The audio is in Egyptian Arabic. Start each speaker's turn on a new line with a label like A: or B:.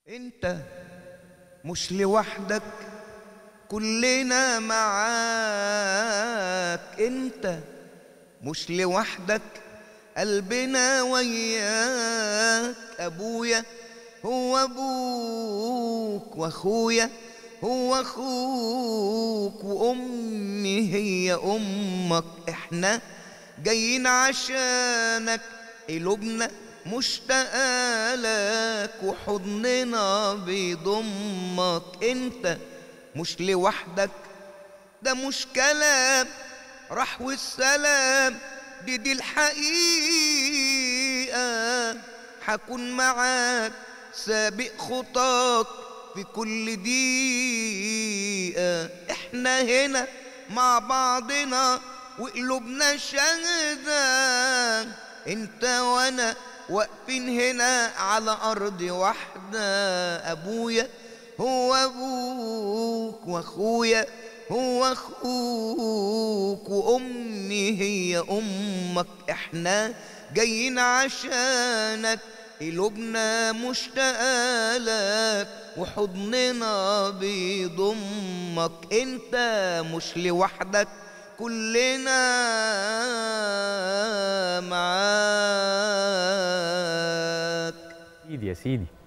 A: انت مش لوحدك كلنا معاك انت مش لوحدك قلبنا وياك ابويا هو ابوك واخويا هو اخوك وامي هي امك احنا جايين عشانك قلوبنا مشتاقة لك وحضننا بيضمك انت مش لوحدك ده مش كلام راح والسلام دي دي الحقيقة حكون معاك سابق خطاك في كل دقيقة احنا هنا مع بعضنا وقلوبنا شاهدة انت وانا واقفين هنا على ارض واحدة ابويا هو ابوك واخويا هو اخوك وامي هي امك احنا جايين عشانك قلوبنا مشتاقة لك وحضننا بيضمك انت مش لوحدك كلنا معاك
B: سيدي يا سيدي